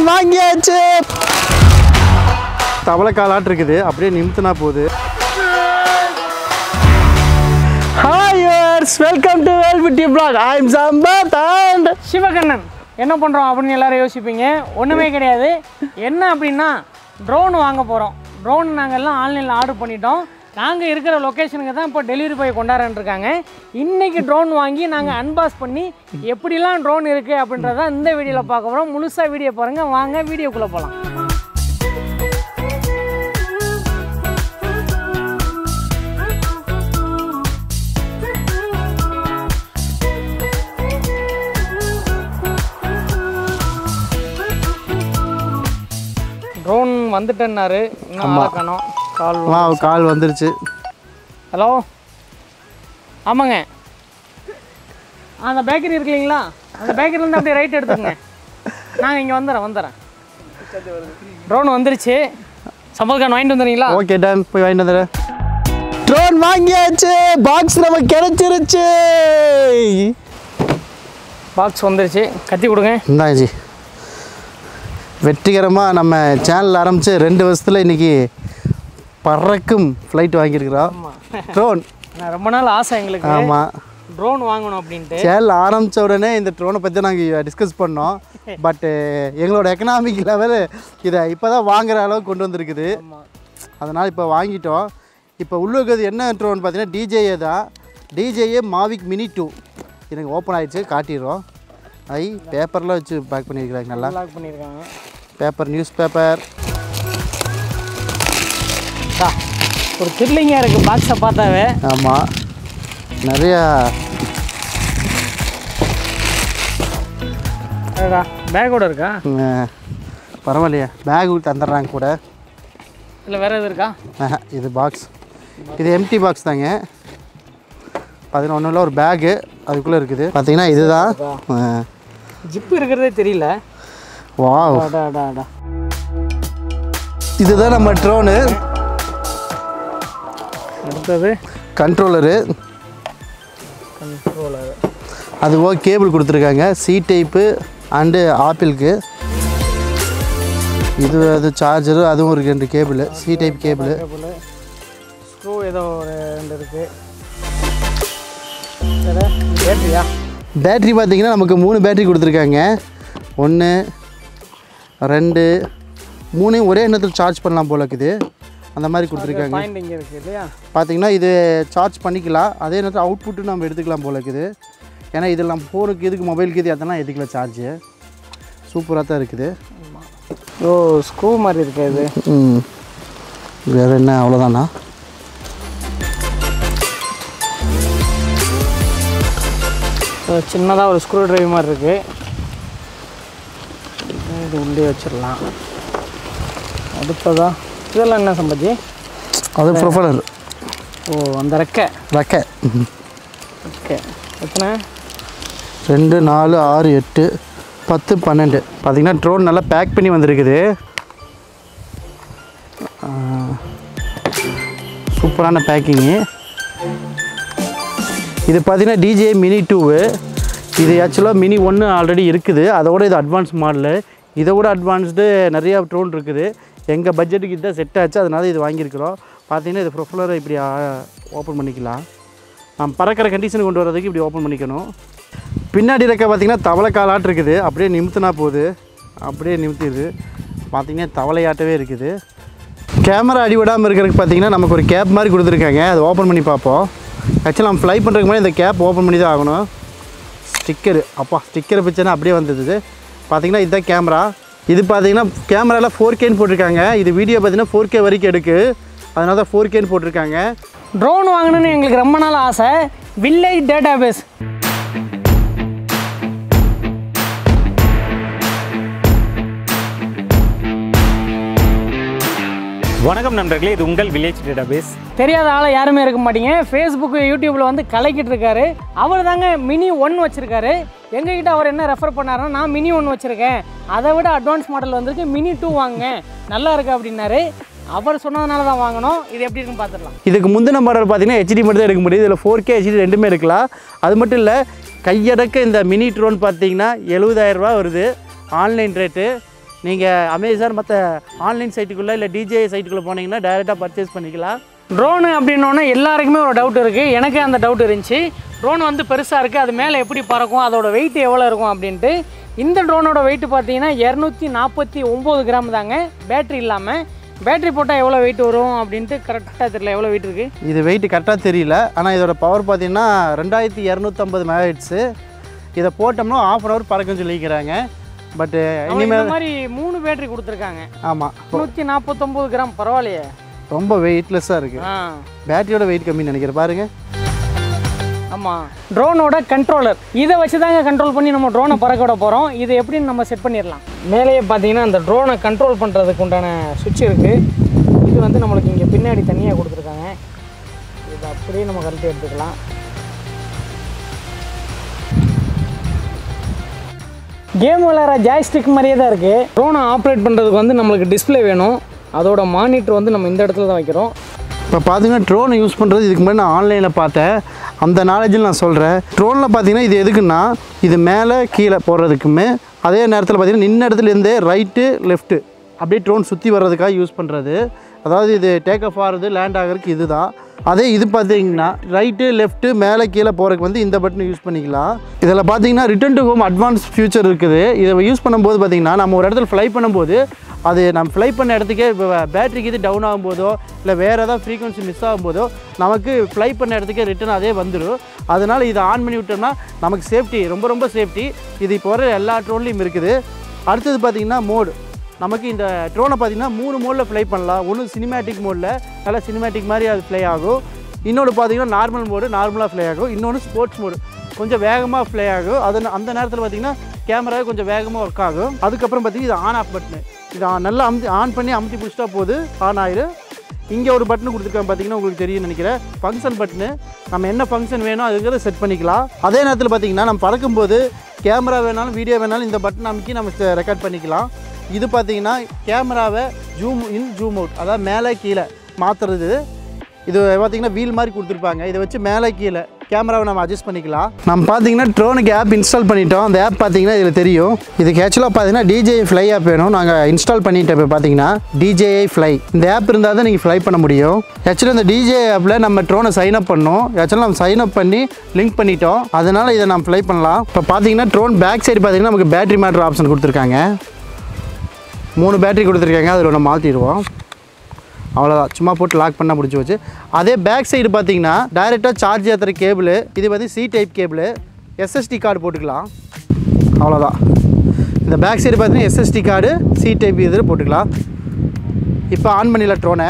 Drone வாங்கியாச்சு தவளைக்காலாட்டு இருக்குது அப்படியே நிமித்தினா போகுது ஹாய் யூர்ஸ் வெல்கம் டு வெல்பிட்டி blog I am Sampath and Sivakannan என்ன பண்ணுறோம் அப்படின்னு எல்லாரும் யோசிப்பீங்க ஒன்றுமே கிடையாது என்ன அப்படின்னா ட்ரோன் வாங்க போகிறோம் ட்ரோன் நாங்கள் எல்லாம் ஆன்லைனில் ஆர்டர் பண்ணிட்டோம் நாங்கள் இருக்கிற லொக்கேஷனுக்கு தான் இப்போ டெலிவரி போய் கொண்டாடுறேன் இருக்காங்க இன்றைக்கி ட்ரோன் வாங்கி நாங்கள் அன்பாஸ் பண்ணி எப்படிலாம் ட்ரோன் இருக்குது அப்படின்றத இந்த வீடியோவில் பார்க்க போகிறோம் முழுசாக வீடியோ பாருங்கள் வாங்க வீடியோக்குள்ளே போகலாம் ட்ரோன் வந்துட்டேன்னாரு இன்னும் ஆளை காணோம் கால் வா கால் வந்துருச்சு ஹலோ ஆமாங்க அந்த பேக்கரி இருக்கு இல்லைங்களா அந்த பேக்கரிலேருந்து அப்படியே ரைட் எடுத்துக்கங்க நாங்கள் இங்கே வந்துடுறேன் வந்துடுறேன் ட்ரோன் வந்துருச்சு சம்பத்கான் வாங்கிட்டு வந்துடுறீங்களா ஓகே டன் போய் வாங்கிட்டு வந்துடுறேன் ட்ரோன் வாங்கியாச்சு பாக்ஸ் நமக்கு கிடைச்சிருச்சு பாக்ஸ் வந்துருச்சு கத்தி கொடுங்க இந்தாங்க ஜி வெற்றிகரமாக நம்ம சேனல் ஆரம்பித்து ரெண்டு வருஷத்தில் இன்றைக்கி பறக்கும் ஃப்ளைட் வாங்கியிருக்கிறோம் ட்ரோன் நான் ரொம்ப நாள் ஆசை எங்களுக்கு ஆமாம் ட்ரோன் வாங்கணும் அப்படின்ட்டு சேனல் ஆரம்பித்த உடனே இந்த ட்ரோனை பற்றி நாங்கள் டிஸ்கஸ் பண்ணோம் பட்டு எங்களோட எக்கனாமிக் லெவலு இதை இப்போ தான் வாங்குற அளவுக்கு கொண்டு வந்திருக்குது ஆமாம் அதனால் இப்போ வாங்கிட்டோம் இப்போ உள்ள இருக்கிறது என்ன ட்ரோன் பார்த்தீங்கன்னா டிஜேஏ தான் டிஜேஏ மாவிக் மினி டூ எனக்கு ஓப்பன் ஆயிடுச்சு காட்டிடுறோம் ஐ பேப்பர்லாம் வச்சு பேக் பண்ணியிருக்கிறாங்க நல்லா லாக் பண்ணியிருக்காங்க பேப்பர் நியூஸ் பேப்பர் தா, ஒரு த்ரில்லிங்காக இருக்குது பாக்ஸை பார்த்தாவே ஆமாம் நிறையா அடடா பேக்கோட இருக்கா ம், பரவாயில்லையே பேக் தந்துடுறாங்க கூட இல்லை வேறு எது இருக்கா ஆஹா, இது பாக்ஸ் இது எம்டி பாக்ஸ் தாங்க பதினொன்றில் ஒரு பேகு அதுக்குள்ளே இருக்குது பார்த்தீங்கன்னா இதுதான் ஜிப்பு இருக்கிறதே தெரியல வாவ் அடா அடா அடா இதுதான் நம்ம ட்ரோனு அடுத்தது கண்ட்ரோலரு கண்ட்ரோலர் அது போக கேபிள் கொடுத்துருக்காங்க சி டைப்பு அண்டு ஆப்பிளுக்கு இது அது சார்ஜரு அதுவும் ஒரு ரெண்டு cable C type cable cable screw ஏதோ ஒரு ரெண்டு இருக்குது வேறு பேட்டரியா பேட்ரி பார்த்தீங்கன்னா நமக்கு மூணு பேட்டரி கொடுத்துருக்காங்க ஒன்று ரெண்டு மூணையும் ஒரே எண்ணத்தில் சார்ஜ் பண்ணலாம் போல இருக்குது அந்த மாதிரி கொடுத்துருக்காங்க பாயிண்ட் இங்கே இருக்குது இல்லையா பார்த்தீங்கன்னா இது சார்ஜ் பண்ணிக்கலாம் அதே நேரத்தில் அவுட்புட்டு நம்ம எடுத்துக்கலாம் போல இருக்குது ஏன்னா இதில் நம்ம ஃபோனுக்கு இதுக்கு மொபைலுக்கு இது அதெல்லாம் எடுத்துக்கலாம் சார்ஜு சூப்பராக தான் இருக்குது ஓ ஸ்க்ரூ மாதிரி இருக்கு இது ம் வேறு என்ன அவ்வளோதானா சின்னதாக ஒரு ஸ்க்ரூ டிரைவ் மாதிரி இருக்குது இது உள்ளே வச்சிடலாம் அடுத்ததா இதெல்லாம் என்ன சம்பந்தி அது ப்ரொஃபலர் ஓ அந்த ரெக்கை ரெக்கை ஓகே எத்தனை ரெண்டு நாலு ஆறு எட்டு பத்து பன்னெண்டு பார்த்தீங்கன்னா ட்ரோன் நல்லா பேக் பண்ணி வந்திருக்குது ஆ, சூப்பரான பேக்கிங்கு இது பார்த்தீங்கன்னா டிஜே மினி டூவு இது ஆக்சுவலாக மினி ஒன்று ஆல்ரெடி இருக்குது அதோட இது அட்வான்ஸ் மாடலு இதை விட அட்வான்ஸ்டு நிறையா ட்ரோன் இருக்குது எங்கள் பட்ஜெட்டுக்கு இதுதான் செட் ஆச்சு அதனால இது வாங்கியிருக்கிறோம் பார்த்தீங்கன்னா இது ப்ரொஃபலரை இப்படி ஓப்பன் பண்ணிக்கலாம் நம்ம பறக்கிற கண்டிஷன் கொண்டு வரதுக்கு இப்படி ஓப்பன் பண்ணிக்கணும் பின்னாடி இருக்க பார்த்தீங்கன்னா தவளைக்காலாட்டு இருக்குது அப்படியே நிமித்தினா போகுது அப்படியே நிமித்திடுது பார்த்தீங்கன்னா தவளையாட்டவே இருக்குது கேமரா அடிவிடாமல் இருக்கிறதுக்கு பார்த்தீங்கன்னா நமக்கு ஒரு கேப் மாதிரி கொடுத்துருக்காங்க அதை ஓப்பன் பண்ணி பார்ப்போம் ஆக்சுவலாக நம்ம ஃப்ளை பண்ணுறதுக்கு முன்னாடி இந்த கேப் ஓப்பன் பண்ணி தான் ஆகணும் ஸ்டிக்கரு அப்பா ஸ்டிக்கர் பிக்சர்னா அப்படியே வந்தது பார்த்தீங்கன்னா இதுதான் கேமரா இது பார்த்தீங்கன்னா கேமராவில் ஃபோர் கேன்னு போட்டிருக்காங்க இது வீடியோ பார்த்தீங்கன்னா ஃபோர் கே வரைக்கும் எடுக்கு அதனால தான் ஃபோர் கேன்னு போட்டிருக்காங்க ட்ரோன் வாங்கணும்னு எங்களுக்கு ரொம்ப நாள் ஆசை வில்லேஜ் டேட்டா பேஸ் வணக்கம் நண்பர்களே இது உங்கள் வில்லேஜ் டேட்டாபேஸ் தெரியாத ஆளை யாருமே இருக்க மாட்டீங்க ஃபேஸ்புக்கு யூடியூப்பில் வந்து கலக்கிட்டு இருக்காரு அவர் தாங்க மினி ஒன் வச்சுருக்காரு எங்ககிட்ட அவர் என்ன ரெஃபர் பண்ணாருன்னா நான் மினி ஒன் வச்சுருக்கேன் அதை விட அட்வான்ஸ் மாடல் வந்திருக்கு மினி டூ வாங்க நல்லா இருக்கு அப்படின்னாரு அவர் சொன்னதுனால தான் வாங்கணும் இது எப்படி இருக்குன்னு பார்த்துடலாம் இதுக்கு முந்தின மாடல் பார்த்தீங்கன்னா ஹெச்டி மட்டும் தான் எடுக்க முடியுது இதில் ஃபோர் கே ஹெச்டி ரெண்டுமே எடுக்கலாம் அது மட்டும் இல்லை கையடக்க இந்த மினி ட்ரோன் பார்த்தீங்கன்னா 70000 ரூபாய் வருது ஆன்லைன் ரேட்டு நீங்கள் அமேசான் மற்ற ஆன்லைன் சைட்டுக்குள்ளே இல்லை டிஜே சைட்டுக்குள்ளே போனீங்கன்னா டைரெக்டாக பர்ச்சேஸ் பண்ணிக்கலாம் ட்ரோனு அப்படின்னோடனே எல்லாருக்குமே ஒரு டவுட் இருக்குது எனக்கு அந்த டவுட் இருந்துச்சு ட்ரோன் வந்து பெருசாக இருக்குது அது மேலே எப்படி பறக்கும் அதோட வெயிட் எவ்வளோ இருக்கும் அப்படின்ட்டு இந்த ட்ரோனோட வெயிட் பார்த்தீங்கன்னா இரநூத்தி நாற்பத்தி ஒம்பது கிராம் தாங்க பேட்டரி இல்லாமல் பேட்டரி போட்டால் எவ்வளோ வெயிட் வரும் அப்படின்ட்டு கரெக்டாக தெரியல எவ்வளோ வெயிட் இருக்குது இது வெயிட் கரெக்டாக தெரியல ஆனால் இதோட பவர் பார்த்தீங்கன்னா ரெண்டாயிரத்தி இரநூத்தம்பது மெகாஹெட்ஸு இதை போட்டோம்னா ஆஃப் அன் ஹவர் பறக்கும்னு சொல்லிக்கிறாங்க பட்டு அவங்க இந்த மாதிரி மூணு பேட்டரி கொடுத்துருக்காங்க ஆமாம் நூற்றி நாற்பத்தொம்பது கிராம் பரவாயில்லையே ரொம்ப வெயிட்லெஸ்ஸாக இருக்குது ஆ பேட்டரியோட வெயிட் கம்மின்னு நினைக்கிறேன் பாருங்கள் ஆமாம் ட்ரோனோட கண்ட்ரோலர் இதை வச்சு தாங்க கண்ட்ரோல் பண்ணி நம்ம ட்ரோனை பறக்க விட போகிறோம் இது எப்படின்னு நம்ம செட் பண்ணிடலாம் மேலேயே பார்த்தீங்கன்னா அந்த ட்ரோனை கண்ட்ரோல் பண்ணுறதுக்கு உண்டான சுவிட்ச் இருக்குது இது வந்து நம்மளுக்கு இங்கே பின்னாடி தனியாக கொடுத்துருக்காங்க இது அப்படியே நம்ம கழட்டி எடுத்துக்கலாம் கேம் விளையாடுற ஜாய்ஸ்டிக் மாதிரியே தான் இருக்குது ட்ரோனை ஆப்ரேட் பண்ணுறதுக்கு வந்து நம்மளுக்கு டிஸ்ப்ளே வேணும் அதோட மானிட்டர் வந்து நம்ம இந்த இடத்துல தான் வைக்கிறோம் இப்போ பார்த்தீங்கன்னா ட்ரோனை யூஸ் பண்ணுறது இதுக்கு முன்னாடி நான் ஆன்லைனில் பார்த்தேன் அந்த நாலேஜில் நான் சொல்கிறேன் ட்ரோனில் பார்த்தீங்கன்னா இது எதுக்குன்னா இது மேலே கீழே போடுறதுக்குமே அதே நேரத்தில் பார்த்தீங்கன்னா நின்ன இடத்துலேருந்தே ரைட்டு லெஃப்ட்டு அப்படியே ட்ரோன் சுற்றி வர்றதுக்காக யூஸ் பண்ணுறது அதாவது இது டேக் ஆஃப் ஆகிறது லேண்ட் ஆகிறதுக்கு இது தான் அதே இது பார்த்தீங்கன்னா ரைட்டு லெஃப்ட்டு மேலே கீழே போகிறதுக்கு வந்து இந்த பட்டன் யூஸ் பண்ணிக்கலாம் இதில் பார்த்தீங்கன்னா return to home advance future இருக்குது இதை யூஸ் பண்ணும்போது பார்த்தீங்கன்னா நம்ம ஒரு இடத்துல ஃப்ளை பண்ணும்போது அது நம்ம ஃப்ளை பண்ண இடத்துக்கே இப்போ பேட்டரிக்கு இது டவுன் ஆகும்போதோ இல்லை வேறு ஏதாவது ஃப்ரீக்வன்சி மிஸ் ஆகும்போதோ நமக்கு ஃப்ளை பண்ண இடத்துக்கே ரிட்டன் அதே வந்துடும் அதனால் இதை ஆன் பண்ணி விட்டோம்னா நமக்கு சேஃப்டி ரொம்ப ரொம்ப சேஃப்டி இது இப்போ வர எல்லா ட்ரோன்லேயும் இருக்குது அடுத்தது பார்த்திங்கன்னா மோடு நமக்கு இந்த ட்ரோனை பார்த்திங்கன்னா மூணு மோடில் ஃப்ளை பண்ணலாம் ஒன்று சினிமேட்டிக் மோடில் நல்லா சினிமேட்டிக் மாதிரி அது ஃப்ளை ஆகும் இன்னொன்று பார்த்தீங்கன்னா நார்மல் மோடு நார்மலாக ஃப்ளை ஆகும் இன்னொன்று ஸ்போர்ட்ஸ் மோடு கொஞ்சம் வேகமாக ஃப்ளை ஆகும் அது அந்த நேரத்தில் பார்த்தீங்கன்னா கேமரா கொஞ்சம் வேகமாக ஒர்க் ஆகும் அதுக்கப்புறம் பார்த்தீங்கன்னா இது ஆன் ஆஃப் பட்டனு இது ஆன் நல்லா அமுத்தி ஆன் பண்ணி அமுத்தி பிடிச்சிட்டா போது ஆன் ஆயிரும் இங்கே ஒரு பட்டன் கொடுத்துருக்காங்க பார்த்தீங்கன்னா உங்களுக்கு தெரியும் நினைக்கிறேன் ஃபங்க்ஷன் பட்டனு நம்ம என்ன ஃபங்க்ஷன் வேணும் அதுங்கிறத செட் பண்ணிக்கலாம் அதே நேரத்தில் பார்த்தீங்கன்னா நம்ம பறக்கும்போது கேமரா வேணாலும் வீடியோ வேணாலும் இந்த பட்டன் அமைக்கி நம்ம ரெக்கார்ட் பண்ணிக்கலாம் இது பார்த்தீங்கன்னா கேமராவை ஜூம் இன் ஜூம் அவுட் அதாவது மேலே கீழே மாற்றுறது இது பார்த்தீங்கன்னா வீல் மாதிரி கொடுத்துருப்பாங்க இதை வச்சு மேலே கீழே கேமராவை நம்ம அட்ஜஸ்ட் பண்ணிக்கலாம் நம்ம பார்த்தீங்கன்னா ட்ரோனுக்கு ஆப் இன்ஸ்டால் பண்ணிட்டோம் அந்த ஆப் பார்த்தீங்கன்னா இதில் தெரியும் இதுக்கு ஆக்சுவலாக பார்த்தீங்கன்னா டிஜேஐ ஃப்ளை ஆப் வேணும் நாங்கள் இன்ஸ்டால் பண்ணிட்டோம் இப்போ பார்த்தீங்கன்னா டிஜேஐ ஃப்ளை இந்த ஆப் இருந்தால் தான் நீங்கள் ஃப்ளை பண்ண முடியும் ஆக்சுவலாக இந்த டிஜே ஆப்பில் நம்ம ட்ரோனை சைன் அப் பண்ணோம் ஆக்சுவலாக நம்ம சைன் அப் பண்ணி லிங்க் பண்ணிட்டோம் அதனால் இதை நம்ம ஃப்ளை பண்ணலாம் இப்போ பார்த்தீங்கன்னா ட்ரோன் பேக் சைடு பார்த்தீங்கன்னா நமக்கு பேட்டரி மேட்ரு ஆப்ஷன் கொடுத்துருக்காங்க மூணு பேட்டரி கொடுத்துருக்காங்க அதில் ஒன்று மாற்றிடுவோம் அவ்வளோதான் சும்மா போட்டு லாக் பண்ணால் முடிச்சு வச்சு அதே பேக் சைடு பார்த்தீங்கன்னா டைரெக்டாக சார்ஜ் ஏற்றுற கேபிள் இது வந்து C type cable SSD card போட்டுக்கலாம் அவ்வளோதான் இந்த பேக் சைடு பார்த்தீங்கன்னா எஸ்எஸ்டி கார்டு சி டைப் இதில் போட்டுக்கலாம் இப்போ ஆன் பண்ணிடலாம் ட்ரோனை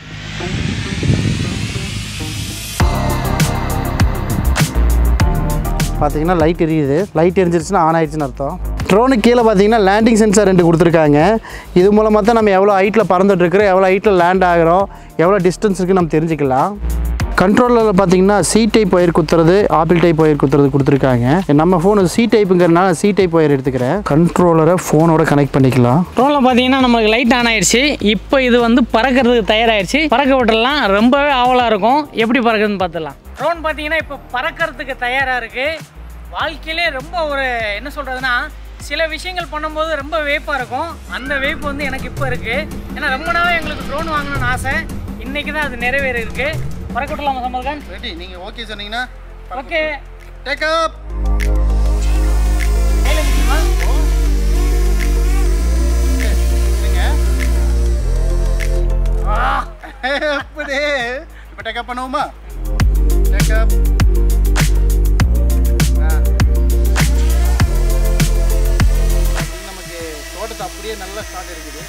பார்த்தீங்கன்னா லைட் எரியுது லைட் எரிஞ்சிருச்சுன்னா ஆன் ஆயிடுச்சுன்னு அர்த்தம் ட்ரோனுக்கு கீழே பார்த்தீங்கன்னா லேண்டிங் சென்சார் ரெண்டு கொடுத்துருக்காங்க இது மூலமாக தான் நம்ம எவ்வளோ ஹைட்டில் பறந்துட்டுருக்குறோம் எவ்வளோ ஹைட்டில் லேண்ட் ஆகிறோம் எவ்வளோ டிஸ்டன்ஸ் இருக்குன்னு நம்ம தெரிஞ்சுக்கலாம் கண்ட்ரோலரில் பார்த்தீங்கன்னா சி டைப் ஒயர் குத்துறது ஆப்பிள் டைப் ஒயர் குத்துறது கொடுத்துருக்காங்க நம்ம ஃபோனு சி டைப்புங்கிறனால சி டைப் ஒயர் எடுத்துக்கிறேன் கண்ட்ரோலரை ஃபோனோட கனெக்ட் பண்ணிக்கலாம் ட்ரோனில் பார்த்தீங்கன்னா நம்மளுக்கு லைட் ஆன் ஆயிடுச்சு இப்போ இது வந்து பறக்கிறதுக்கு தயாராகிடுச்சு பறக்க விட்டுறலாம் ரொம்பவே ஆவலாக இருக்கும் எப்படி பறக்குதுன்னு பார்த்துடலாம் ட்ரோன் பார்த்தீங்கன்னா இப்போ பறக்கிறதுக்கு தயாராக இருக்குது வாழ்க்கையிலே ரொம்ப ஒரு என்ன சொல்கிறதுனா சில விஷயங்கள் பண்ணும்போது ரொம்ப வேப்பாக இருக்கும் அந்த வேப்பு வந்து எனக்கு இப்போ இருக்குது ஏன்னா ரொம்ப நாளாக எங்களுக்கு ட்ரோன் வாங்கணும்னு ஆசை இன்றைக்கி தான் அது நிறைவேறி இருக்கு பறக்க விட்டுலாமா சம்பல்கான் ரெடி நீங்கள் ஓகே சொன்னீங்கன்னா ஓகே டேக் அப் கையில் நிற்குமா எப்படி இப்போ டேக்கப் பண்ணுவோமா டேக்கப் நமக்கு தோட்டத்தை அப்படியே நல்லா ஸ்டார்ட் இருக்குது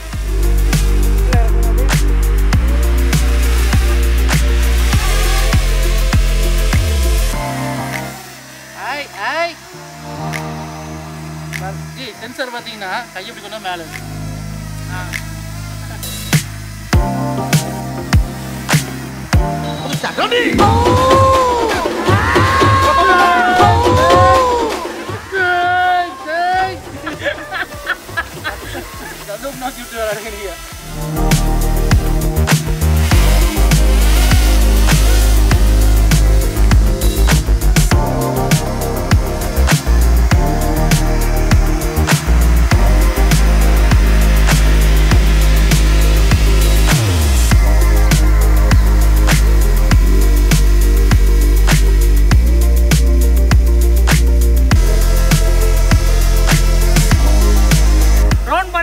ஆய் ஆய் ஜி சென்சர் பார்த்தீங்கன்னா கை எப்படி கொண்டா மேலே இருக்கு. ஆ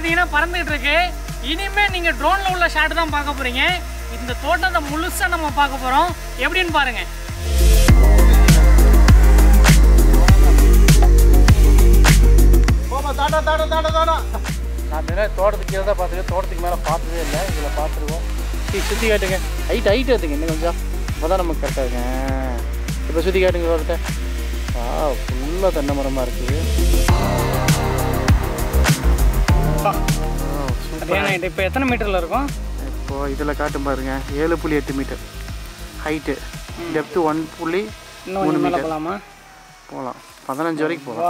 பார்த்தீங்கன்னா பறந்துகிட்டு இருக்கு இனிமே நீங்க ட்ரோன்ல உள்ள ஷாட் தான் பார்க்க போறீங்க இந்த தோட்டத்தை முழுசா நம்ம பார்க்க போறோம் எப்படின்னு பாருங்க போமா தாடா தாடா தாடா தாடா நான் நிறைய தோட்டத்துக்கு கீழே தான் பார்த்துருக்கேன் தோட்டத்துக்கு மேலே பார்த்ததே இல்லை இதில் பார்த்துருவோம் சுற்றி சுற்றி காட்டுங்க ஹைட் ஹைட் எடுத்துங்க இன்னும் கொஞ்சம் அப்போ தான் நமக்கு கரெக்டாக இருக்குங்க இப்போ சுற்றி காட்டுங்க தோட்டத்தை ஆ ஃபுல்லாக தென்னை மரமாக இருக்குது சூப்பர் இப்போ எத்தனை மீட்டர்ல இருக்கும் இப்போது இதில் காட்டும் பாருங்க ஏழு புள்ளி எட்டு மீட்டர் ஹைட்டு டெப்த்து ஒன் புள்ளி இன்னும் கொஞ்சம் மேலே போகலாமா போகலாம் பதினஞ்சு வரைக்கும் போகலாம் வா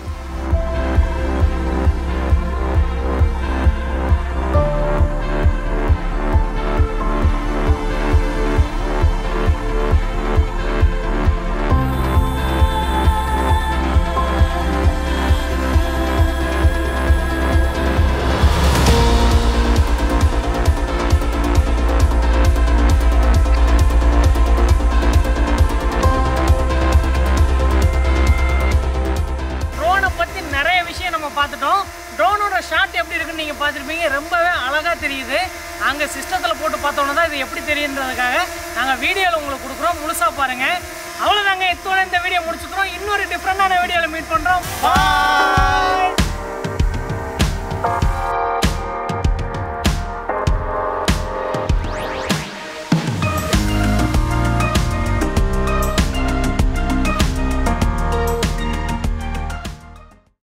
ட்ரோனை பற்றி நிறைய விஷயம் நம்ம பார்த்துட்டோம் ட்ரோனோட ஷாட் எப்படி இருக்குன்னு நீங்கள் பார்த்துருப்பீங்க ரொம்பவே அழகாக தெரியுது நாங்கள் சிஸ்டத்தில் போட்டு பார்த்தோன்னா தான் இது எப்படி தெரியுன்றதுக்காக நாங்கள் வீடியோவில் உங்களுக்கு கொடுக்குறோம் முழுசாக பாருங்கள் அவ்வளோதாங்க இத்தோட இந்த வீடியோ முடிச்சுக்கிறோம் இன்னொரு டிஃப்ரெண்டான வீடியோவில் மீட் பண்ணுறோம் Bye.